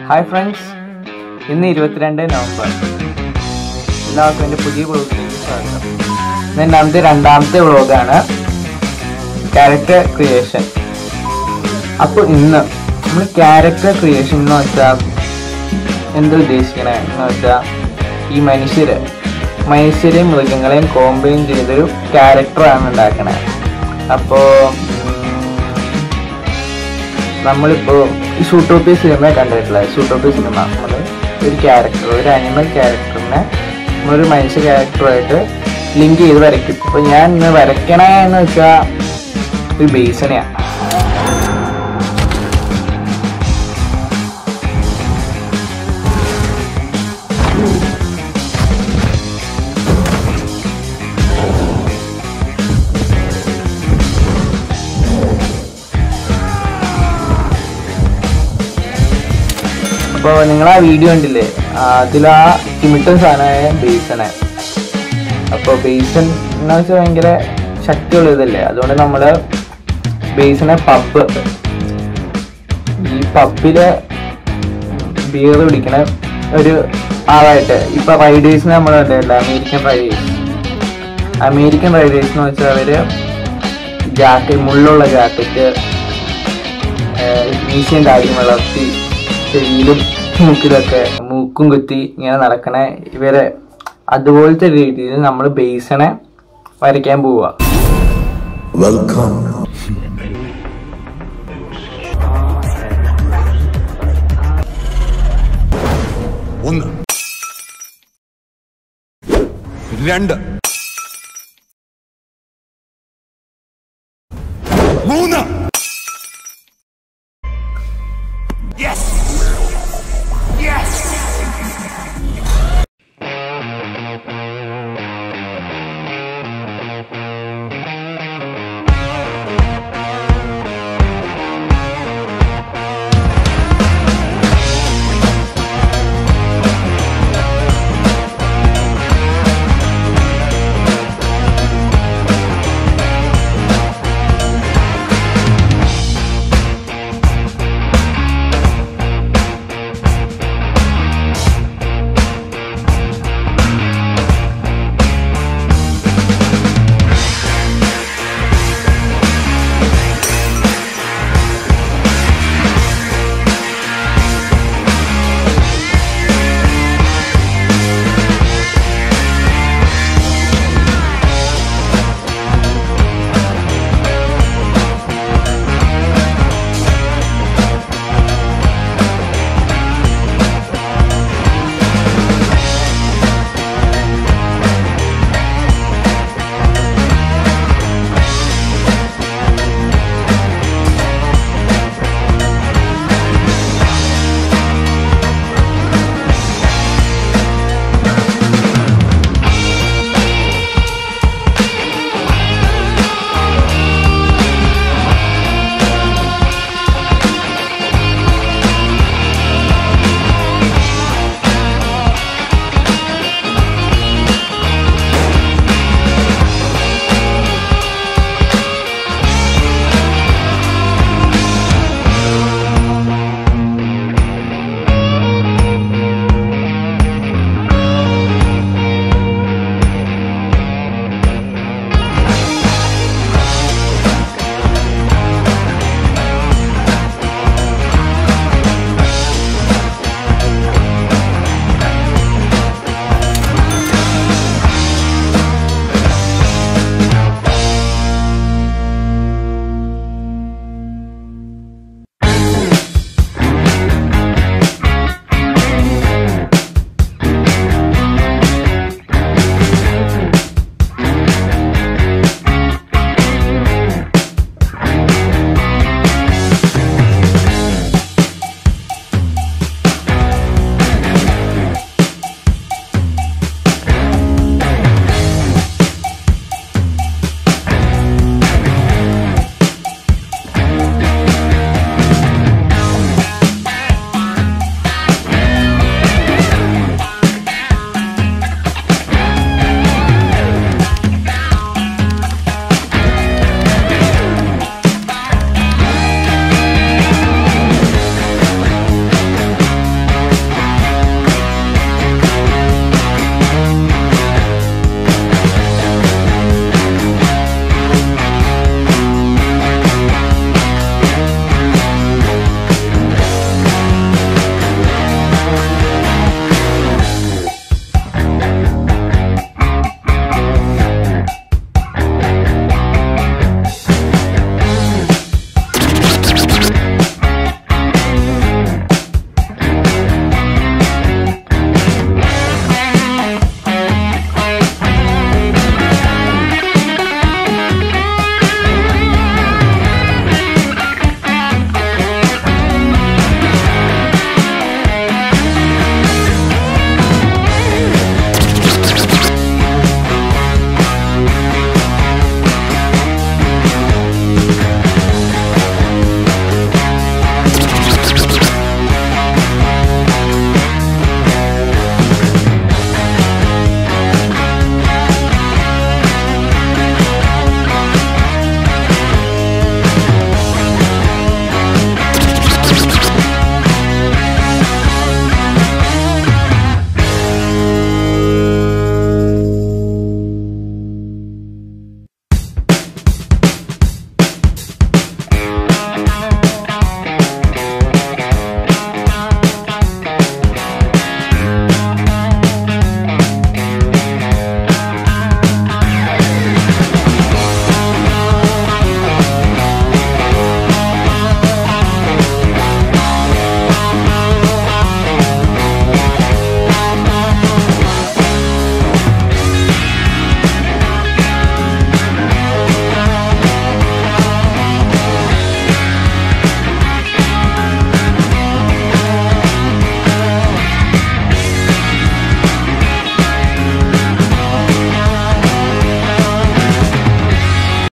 Hi friends ഇന്ന് ഇരുപത്തിരണ്ട് November എല്ലാവർക്കും എൻ്റെ പുതിയ വ്ളോഗിലേക്ക് സ്വാഗതം ഇന്ന് രണ്ടാമത്തെ രണ്ടാമത്തെ വ്ളോഗാണ് ക്യാരക്ടർ ക്രിയേഷൻ അപ്പോൾ ഇന്ന് നമ്മൾ ക്യാരക്ടർ ക്രിയേഷൻ എന്ന് വെച്ചാൽ എന്ത് ഉദ്ദേശിക്കണേ എന്ന് വെച്ചാൽ ഈ മനുഷ്യര് മനുഷ്യരെയും മൃഗങ്ങളെയും കോമ്പൈൻ ചെയ്തൊരു ക്യാരക്ടറാണ് ഉണ്ടാക്കണേ അപ്പോൾ നമ്മളിപ്പോൾ ഈ ഷൂട്ടോപ്പി സിനിമ കണ്ടിട്ടില്ല ഷൂട്ടോപ്പി സിനിമ നമ്മൾ ഒരു ക്യാരക്ടർ ഒരു അനിമൽ ക്യാരക്ടറിനെ നമ്മളൊരു മനുഷ്യ ക്യാരക്ടറുമായിട്ട് ലിങ്ക് ചെയ്ത് വരയ്ക്കും അപ്പോൾ ഞാൻ ഇന്ന് വരയ്ക്കണേ എന്ന് വെച്ചാൽ ഒരു ബേസനെയാണ് അപ്പോൾ നിങ്ങൾ ആ വീഡിയോ കണ്ടില്ലേ അതിൽ ആ ചിമിട്ടൻ സാധനമായ ബേസനെ അപ്പോൾ ബേസൻ എന്ന് വെച്ചാൽ ഭയങ്കര ശക്തിയുള്ള ഇതല്ലേ അതുകൊണ്ട് നമ്മൾ ബേസനെ പബ് ഈ പബ്ബില് ബിയർ പിടിക്കണ ഒരു ആളായിട്ട് ഇപ്പൊ റൈഡേഴ്സിന് നമ്മൾ കണ്ടില്ല അമേരിക്കൻ റൈഡേഴ്സ് അമേരിക്കൻ റൈഡേഴ്സ് എന്ന് വെച്ചാൽ അവര് ജാക്കറ്റ് മുള്ളുള്ള ജാക്കറ്റ് മീശയും താടിയും വളർത്തി ചെവിയിലും മൂക്കിലൊക്കെ മൂക്കും കുത്തി ഇങ്ങനെ നടക്കണ ഇവരെ അതുപോലത്തെ രീതിയിൽ നമ്മൾ ബേസനെ വരയ്ക്കാൻ പോവുക Welcome. ഒന്ന് രണ്ട്